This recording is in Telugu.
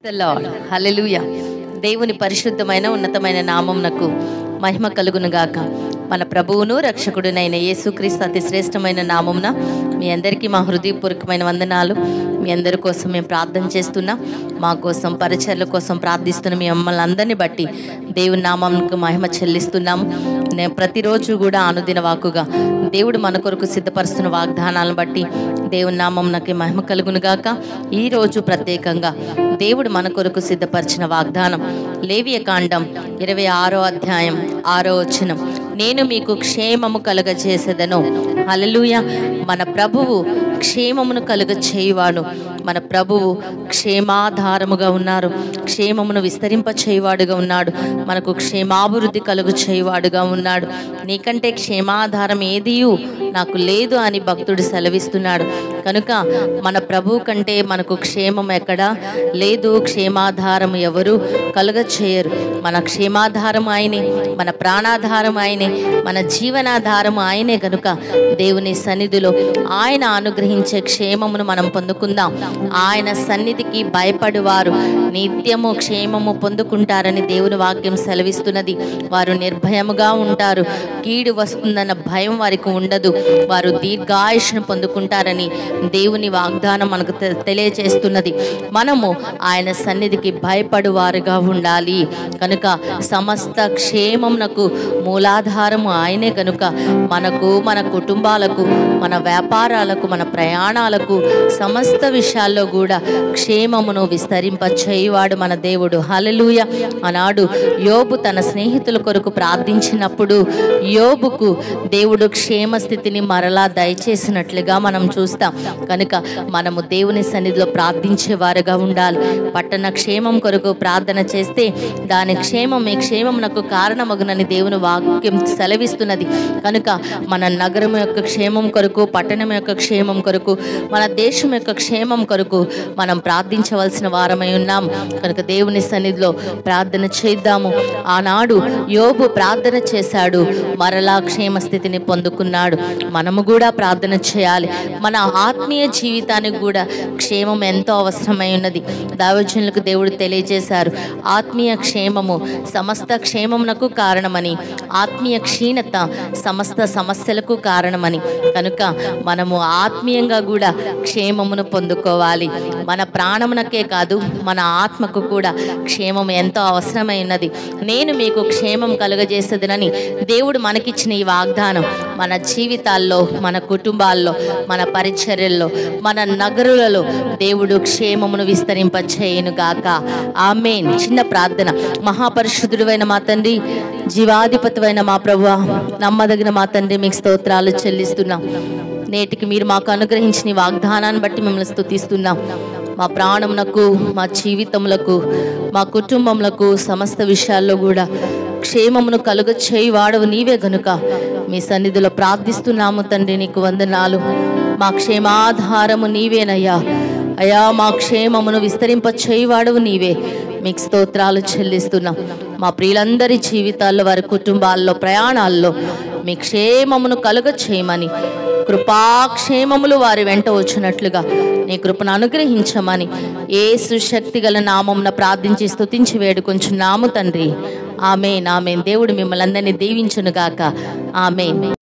ద లార్డ్ హల్లెలూయా దేవుని పరిశుద్ధమైన ఉన్నతమైన నామమునకు మహిమ కలుగును గాక మన ప్రభువును రక్షకుడునైన యేసుక్రీస్తు అతి శ్రేష్టమైన నామమున మీ అందరికీ మా హృదయపూర్వకమైన వందనాలు మీ అందరి కోసం మేము ప్రార్థన చేస్తున్నాం మా కోసం పరిచర్ల కోసం ప్రార్థిస్తున్న మీ మమ్మల్ని అందరినీ బట్టి దేవుని నామంకు మహిమ చెల్లిస్తున్నాము నేను ప్రతిరోజు కూడా అనుదిన వాకుగా దేవుడు మన కొరకు సిద్ధపరుస్తున్న వాగ్దానాలను బట్టి దేవుని నామం నాకు మహిమ కలుగును గాక ఈ రోజు ప్రత్యేకంగా దేవుడు మన కొరకు సిద్ధపరిచిన వాగ్దానం లేవియ కాండం ఇరవై ఆరో అధ్యాయం ఆరో వచనం నేను మీకు క్షేమము కలుగ చేసేదను హల్లెలూయ మన ప్రభువు క్షేమమును కలుగ చేయువాడు మన ప్రభువు క్షేమాధారముగా ఉన్నారు క్షేమమును విస్తరింప చేయువాడుగా ఉన్నాడు మనకు క్షేమాభివృద్ధి కలుగు చేయువాడుగా ఉన్నాడు నీకంటే క్షేమాధారం ఏదియు నాకు లేదు అని భక్తుడు సెలవిస్తున్నాడు కనుక మన ప్రభు కంటే మనకు క్షేమం ఎక్కడా లేదు క్షేమాధారం ఎవరు కలుగ చేయరు మన క్షేమాధారం ఆయనే మన ప్రాణాధారం ఆయనే మన జీవనాధారం ఆయనే కనుక దేవుని సన్నిధిలో ఆయన అనుగ్రహించే క్షేమమును మనం పొందుకుందాం ఆయన సన్నిధికి భయపడువారు నిత్యము క్షేమము పొందుకుంటారని దేవుని వాక్యం సెలవిస్తున్నది వారు నిర్భయముగా ఉంటారు కీడు వస్తుందన్న భయం వారికి ఉండదు వారు దీర్ఘాయుష్ను పొందుకుంటారని దేవుని వాగ్దానం మనకు తె- తెలియజేస్తున్నది మనము ఆయన సన్నిధికి భయపడువారుగా ఉండాలి కనుక సమస్త క్షేమమునకు మూలాధారము ఆయనే కనుక మనకు మన కుటుంబాలకు మన వ్యాపారాలకు మన ప్రయాణాలకు సమస్త విషయాల్లో కూడా క్షేమమును విస్తరింప చేయువాడు మన దేవుడు హల్లెలూయ ఆనాడు యోబు తన స్నేహితుల కొరకు ప్రార్థించినప్పుడు యోబుకు దేవుడు క్షేమ స్థితిని మరలా దయచేసినట్లుగా మనం చూస్తాం కనుక మనము దేవుని సన్నిధిలో ప్రార్థించే వారుగా ఉండాలి పట్టణ క్షేమం కొరకు ప్రార్థన చేస్తే దాని క్షేమం మీ క్షేమమునకు కారణమగునని దేవుని వాక్యం సెలవిస్తున్నది కనుక మన నగరం యొక్క క్షేమం కొరకు పట్టణం యొక్క క్షేమం కొరకు మన దేశం యొక్క క్షేమం కొరకు మనం ప్రార్థించవలసిన వారమై ఉన్నాం కనుక దేవుని సన్నిధిలో ప్రార్థన చేద్దాము ఆనాడు యోబు ప్రార్థన చేశాడు మరలా క్షేమ స్థితిని పొందుకున్నాడు మనము కూడా ప్రార్థన చేయాలి మన ఆత్మీయ జీవితానికి కూడా క్షేమం ఎంతో అవసరమై ఉన్నది దావజనులకు దేవుడు తెలియజేశారు ఆత్మీయ క్షేమము సమస్త క్షేమమునకు కారణమని ఆత్మీయ క్షీణత సమస్త సమస్యలకు కారణమని కనుక మనము ఆత్మీయంగా కూడా క్షేమమును పొందుకోవాలి మన ప్రాణమునకే కాదు మన ఆత్మకు కూడా క్షేమం ఎంతో అవసరమైనది నేను మీకు క్షేమం కలుగజేసేదనని దేవుడు మనకిచ్చిన ఈ వాగ్దానం మన జీవితాల్లో మన కుటుంబాల్లో మన పరిచర్యల్లో మన నగరులలో దేవుడు క్షేమమును విస్తరింప చేయను గాక ఆమెన్ చిన్న ప్రార్థన మహాపరిశుద్ధుడైన మా తండ్రి జీవాధిపతివైన మా ప్రభు నమ్మదగిన మా తండ్రి మీకు స్తోత్రాలు చెల్లిస్తున్నాం నేటికి మీరు మాకు అనుగ్రహించిన ఈ వాగ్దానాన్ని బట్టి మిమ్మల్ని స్తుతిస్తున్నాం మా ప్రాణమునకు మా జీవితములకు మా కుటుంబములకు సమస్త విషయాల్లో కూడా క్షేమమును కలుగ చేయి వాడవు నీవే గనుక మీ సన్నిధిలో ప్రార్థిస్తున్నాము తండ్రి నీకు వందనాలు మా క్షేమాధారము నీవేనయ్యా అయా మా క్షేమమును విస్తరింప చేయువాడవు నీవే మీకు స్తోత్రాలు చెల్లిస్తున్నాం మా ప్రియులందరి జీవితాల్లో వారి కుటుంబాల్లో ప్రయాణాల్లో మీ క్షేమమును కలుగ చేయమని కృపాక్షేమములు వారి వెంట వచ్చినట్లుగా నీ కృపను అనుగ్రహించమని ఏ సుశక్తి గల నామమున ప్రార్థించి స్తుతించి వేడుకొంచున్నాము తండ్రి ఆమె ఆమెన్ దేవుడు మిమ్మల్ని అందరినీ దీవించునుగాక ఆమెన్